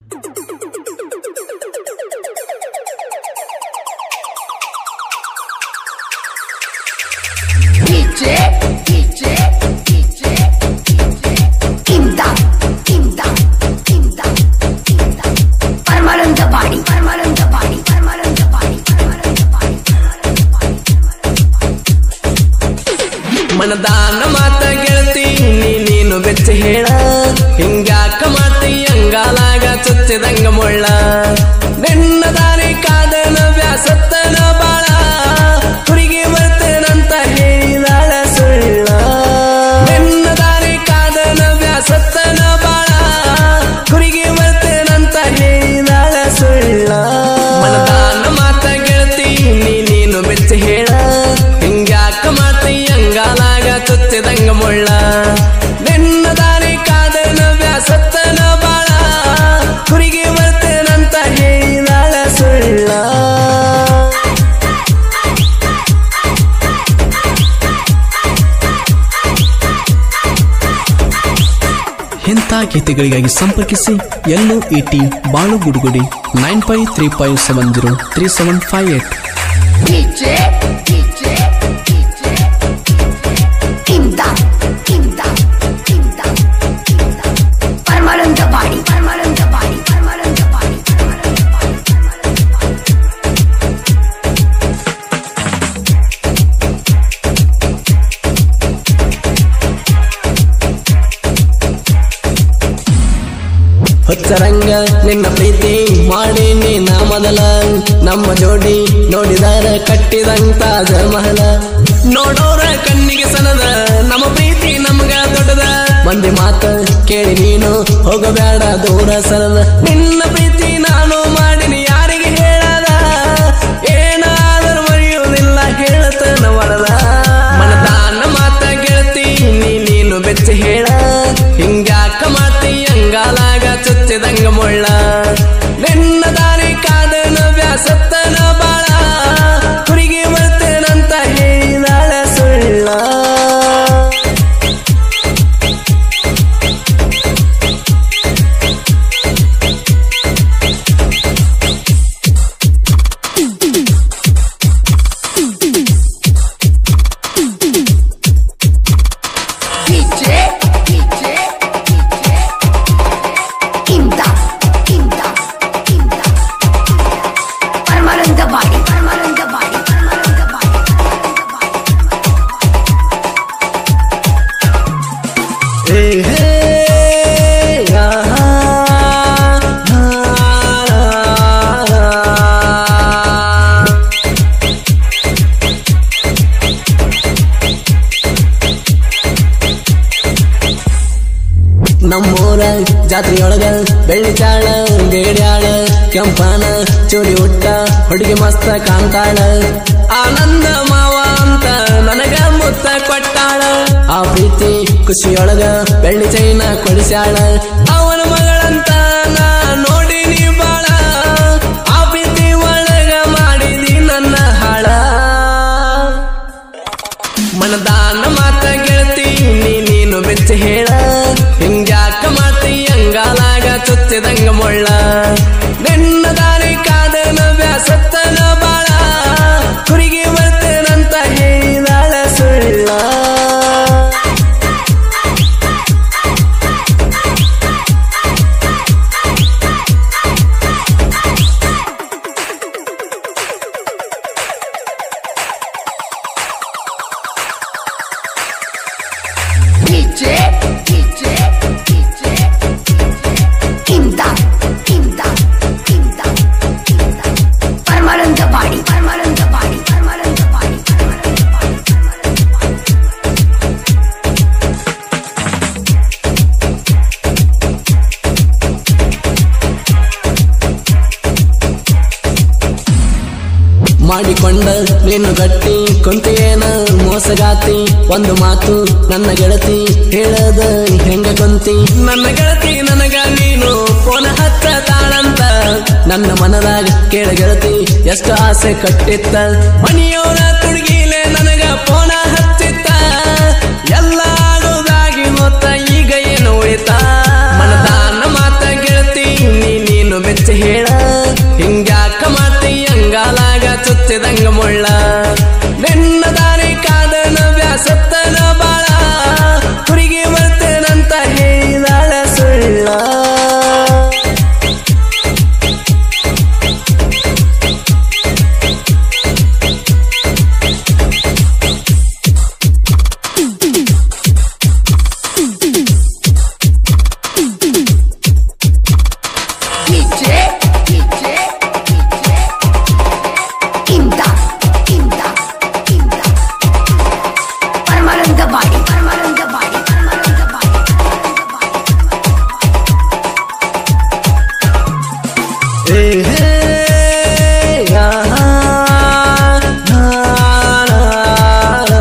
DJ, DJ, DJ, Imdad, Imdad, Imdad, Imdad. Permalanta body, permalanta body, permalanta body, permalanta body, permalanta body. ಮನದಾನ ಮಾತ ಗೆಳತಿ ನೀ ನೀನು ಬೆಚ್ಚ ಹೇಳ ಹಿಂಗ್ಯಾಕ ಮಾತಿ ಅಂಗಾಲಾಗ ಚುಚ್ಚಿದಂಗ ಮುಳ್ಳ ನಿನ್ನ ದಾರಿ ಕಾದನ ಬ್ಯಾಸತ್ತನ ಬಾಳ ಹುಡುಗಿ ಬರ್ತೇನಂತ ಹೇಳಿದಾಳ ಸುಳ್ಳ ನಿನ್ನ ದಾರಿ ಕಾದನ ಬ್ಯಾಸತ್ತನ ಬಾಳ ಹುಡುಗಿ ಬರ್ತೇನಂತ ಹೇಳಿದಾಳ ಸುಳ್ಳ ಮನದಾನ ಮಾತ ಗೆಳತಿ ನೀ ನೀನು ಬೆಚ್ಚ ಹೇಳ ಹಿಂಗ್ಯಾಕ ಮಾತಿ ಅಂಗಾಲಾಗ ಚುಚ್ಚಿದಂಗ ಮುಳ್ಳ ನಿನ್ನ ದಾರಿ ಕಾದನ ಬ್ಯಾಸತ್ತನ ಬಾಳ ಹುಡುಗಿ ಬರ್ತೇನಂತ ಹೇಳಿದಾಳ ಸುಳ್ಳ ಇಂಥ ಗೀತೆಗಳಿಗಾಗಿ ಸಂಪರ್ಕಿಸಿ ಎಲ್ಲೋ ಏಟಿ ಬಾಳು ಗುಡುಗುಡಿ nine five three five seven zero three seven five eight DJ, DJ, DJ, Imdad, Imdad, Imdad, Imdad. Permalanta body, permalanta body, permalanta body, permalanta body, permalanta body. ಹೊಚ್ಚರಂಗ ನಿನ್ನ ಪ್ರೀತಿ ಮಾಡೀನಿ ನಾ ಮೊದಲ ನಮ್ಮ ಜೋಡಿ ನೋಡಿದಾರ ಕಟ್ಟಿದಂತ ಜಮಹಲ ನೋಡೋರ ಕಣ್ಣಿಗೆ ಸನದ ನಮ್ಮ ಪ್ರೀತಿ ನಮ್ಗ ದೊಡ್ಡದ ಮಂದಿ ಮಾತ ಕೇಳಿ ನೀನು ಹೋಗಬೇಡ ದೂರ ಸರದ ನಿನ್ನ ಪ್ರೀತಿ ನಾನು ಮಾಡಿನಿ ಯಾರಿಗೆ ಹೇಳದ ಏನಾದರೂ ಮರೆಯುವುದಿಲ್ಲ ಹೇಳತನ ವರದ ಮನದಾನ ಮಾತ ಗೆಳತಿ ನೀ ನೀನು ಬೆಚ್ಚ ಹೇಳ ಹಿಂಗ್ಯಾಕ ಮಾತಿ ಅಂಗಾಲಾಗ ಚುಚ್ಚಿದಂಗ ಮುಳ್ಳ ನಿನ್ನ ದಾರಿ ಕಾದನ ಬ್ಯಾಸತ್ತನ ಬಾಳ ಹುಡುಗಿ ಬರ್ತೇನಂತ ಹೇಳಿದಾಳ ಸುಳ್ಳ DJ, DJ, DJ, Imdad, Imdad, Imdad. Permalanta body, permalanta body, permalanta body, permalanta body. ಹೇ ಹೇ ಆ, ಆ, ಆ. ನಮ್ಮೂರ ಜಾತ್ರೆಯೊಳಗ ಬೆಳ್ಳಿ ಚಾಳ ಗೇಡ್ಯಾಳ ಕೆಂಪನ ಚೂಡಿ ಉಟ್ಟ ಹುಡುಗಿ ಮಸ್ತ ಕಾಂತಾಳ ಆನಂದ ಮಾವ ಅಂತ ನನಗ ಮುತ್ತ ಕೊಟ್ಟಾಳ ಆ ಪ್ರೀತಿ ಖುಷಿಯೊಳಗ ಬೆಳ್ಳಿ ಚೈನ ಕೊಡಿಸ್ಯಾಳ ಅವನ ಮಗಳಂತ ನಾ ನೋಡಿನಿ ಬಾಳ ಆ ಪ್ರೀತಿ ಒಳಗ ಮಾಡಿದಿ ನನ್ನ ಹಾಳ ಮನದಾನ ಮಾತ ಗೆಳತಿ ನೀ ನೀನು ಬೆಚ್ಚ ಹೇಳ ಹಿಂಗ್ಯಾಕ ಮಾತಿ ಅಂಗಾಲಾಗ ಚುಚ್ಚಿದಂಗ ಮುಳ್ಳ ನಿನ್ನ ದಾರಿ ಕಾದನ ಬ್ಯಾಸತ್ತನ ಬಾಳ ಹುಡುಗಿ ಬರ್ತೇನಂತ ಹೇಳಿದಾಳ ಸುಳ್ಳ DJ, DJ, DJ, Imdad, Imdad, Imdad, Imdad. Permalanta body, permalanta body, permalanta body, permalanta body, permalanta body. ಮಾಡಿಕೊಂಡ ನೀನು ಗಟ್ಟಿ ಕುಂತಿಯೇನ ಮೋಸಗಾತಿ ಒಂದು ಮಾತು ನನ್ನ ಗೆಳತಿ ಹೇಳದ ಹೆಂಗ ಕುಂತಿ ನನ್ನ ಗೆಳತಿ ನನಗ ನೀನು ಫೋನ ಹಚ್ಚ ತಾಳಂತ ನನ್ನ ಮನದಾಗ ಕೇಳ ಗೆಳತಿ ಎಷ್ಟು ಆಸೆ ಕಟ್ಟಿತ್ತ ಮನಿಯವರ ತುಡುಗಿಲೆ ನನಗ ಫೋನ ಹಚ್ಚಿತ್ತ ಎಲ್ಲ ಆಗೋದಾಗಿ ಮೊತ್ತ ಈಗ ಏನು ಉಳಿತ ಮನದಾನ ಮಾತ ಗೆಳತಿ ನೀ ನೀನು ನೀನು ಬೆಚ್ಚ ಹೇಳ ಹಿಂಗ್ಯಾಕ ಮಾತಿ ಅಂಗಾಲಾಗ ಚುಚ್ಚಿದಂಗ ಮುಳ್ಳ ನಿನ್ನ ದಾರಿ ಕಾದನ ಬ್ಯಾಸತ್ತನ ಬಾಳ ಹುಡುಗಿ ಬರ್ತೇನಂತ ಹೇಳಿದಾಳ ಸುಳ್ಳ DJ, DJ, DJ. Imdad, imdad, imdad. Permanent body, permanent body, permanent body, permanent body. ಏ ಹೇ, ಯಾ, ನಾ, ನಾ, ನಾ.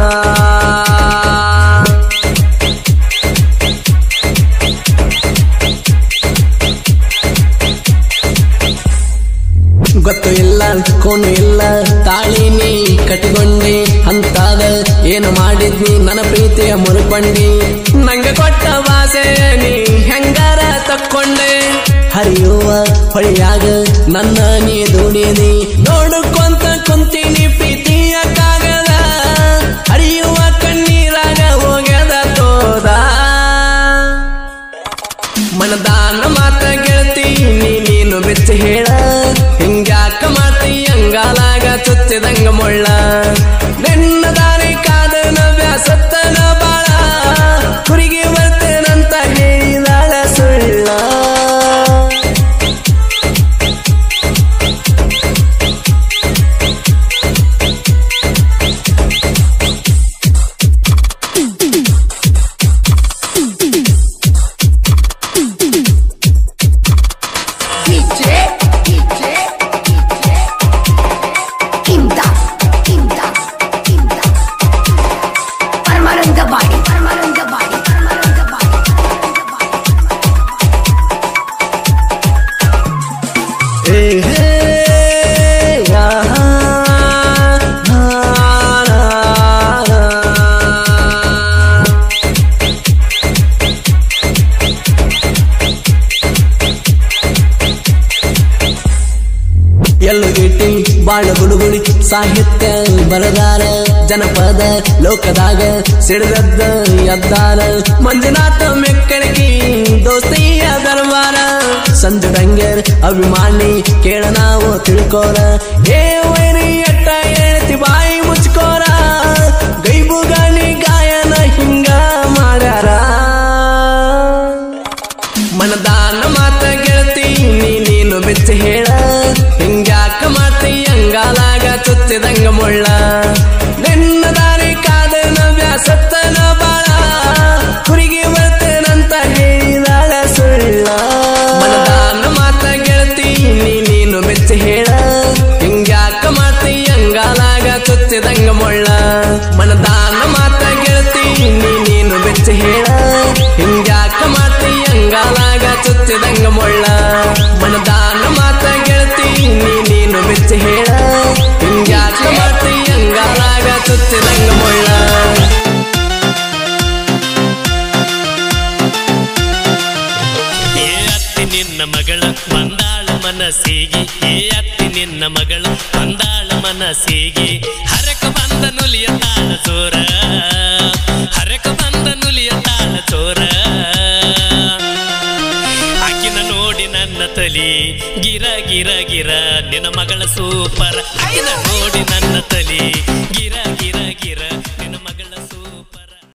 ಗೊತ್ತು ಇಲ್ಲ ಕೋನು ಇಲ್ಲ ತಾಳಿನಿ ಕಟ್ಟಿಕೊಂಡಿ ಅಂತಾದ ಏನು ಮಾಡಿದ್ನಿ ನನ್ನ ಪ್ರೀತಿಯ ಮುರುಕೊಂಡಿ ನಂಗೆ ಕೊಟ್ಟ ಭಾಷೆ ನೀ ಹೆಂಗಾರ ತಕ್ಕೊಂಡೆ ಹರಿಯುವ ಹೊಳಿಯಾಗ ನನ್ನ ನೀ ದುಡಿದಿ ನೋಡುಕೊಂತ ಕುಂತೀನಿ ಪ್ರೀತಿಯ ಕಾಗದ ಹರಿಯುವ ಕಣ್ಣೀರಾಗ ಹೋಗ್ಯದ ತೋದ ಮನದಾನ ಮಾತ ಗೆಳತಿ ನೀ ನೀನು ಬೆಚ್ಚ ಹೇಳ ಹಿಂಗ್ಯಾಕ ಮಾತಿ ಅಂಗಾಲಾಗ ಚುಚ್ಚಿದಂಗ ಮುಳ್ಳ ನಿನ್ನ ದಾರಿ ಕಾದನ ಬ್ಯಾಸತ್ತನ ಬಾಳ ಹುಡುಗಿ ಬರ್ತೇನಂತ ಹೇಳಿದಾಳ ಸುಳ್ಳ DJ, DJ, DJ. Imdad, imdad, imdad. Permanent body, permanent body, permanent body, permanent body. ಏ ಹೇ, ಯಾ, ನಾ, ನಾ, ನಾ. ಎಲ್ಲು ಇಟ್ಟಿ ಬಾಳ ಗುಡುಗುಡಿ ಸಾಹಿತ್ಯ ಬರದಾರ ಜನಪದ ಲೋಕದಾಗ ಸಿಡಿದದ್ದ ಎದ್ದಾರ ಮಂಜುನಾಥ ಮೆಕ್ಕಳಗಿ ದೋಸ್ತಿಯ ದರ್ಬಾರ ಸಂಜು ಡಂಗರ್ ಅಭಿಮಾನಿ ಕೇಳ ನಾವು ತಿಳ್ಕೋರ ಏ ವೈರಿ ಅಟ್ಟ ಹೇಳ್ತಿ ಬಾಯಿ ಮುಚ್ಕೋರ ಗೈಬು ಗಾಳಿ ಗಾಯನ ಹಿಂಗ ಮಾಡ್ಯಾರ ಮನದಾನ ಮಾತ ಗೆಳತಿ ನೀ ನೀನು ಬೆಚ್ಚ ಹೇಳ ಹಿಂಗ್ಯಾಕ ಮಾತಿ ಅಂಗಾಲಾಗ ಚುಚ್ಚಿದಂಗ ಮುಳ್ಳ ನಿನ್ನ ದಾರಿ ಕಾದನ ಬ್ಯಾಸತ್ತನ ಬಾಳ ಹುಡುಗಿ ಬರ್ತೇನಂತ ಹೇಳಿದಾಳ ಸುಳ್ಳ ಮನದಾನ ಮಾತ ಗೆಳತಿ ನೀ ನೀನು ಬೆಚ್ಚ ಹೇಳ ಹಿಂಗ್ಯಾಕ ಮಾತಿ ಅಂಗಾಲಾಗ ಚುಚ್ಚಿದಂಗ ಮುಳ್ಳ ಮನದಾನ ಮಾತ ಗೆಳತಿ ನೀ ನೀನು ಬೆಚ್ಚ ಹೇಳ ಹಿಂಗ್ಯಾಕ ಮಾತಿ ಅಂಗಾಲಾಗ ಚುಚ್ಚಿದಂಗ ಮುಳ್ಳ ಮನದಾನ ಮಾತ ಗೆಳತಿ ನೀ ನೀನು ಬೆಚ್ಚ ಹೇಳ ಹಿಂಗ್ಯಾಕ ಮಾತಿ ಅಂಗಾಲಾಗ ಚುಚ್ಚಿದಂಗ ಮುಳ್ಳ ಏ ಅತ್ತಿ ನಿನ್ನ ಮಗಳ ಬಂದಾಳ ಮನಸ್ಸಿಗೆ ಏ ಅತ್ತಿ ನಿನ್ನ ಮಗಳು ಬಂದಾಳ ಮನಸ್ಸಿಗೆ ಹರಕ ಬಂದ ನುಲಿಯ ತಾಳ ಚೋರ ಹರಕ ಬಂದ ನುಲಿಯ ತಾಳ ಚೋರ ಆಕಿನ ನೋಡಿ ನನ್ನ ತಲಿ ಗಿರ ಗಿರ ಗಿರ ನಿನ್ನ ಮಗಳ ಸೂಪರ್ ಆಕಿನ ನೋಡಿ ನನ್ನ ತಲಿ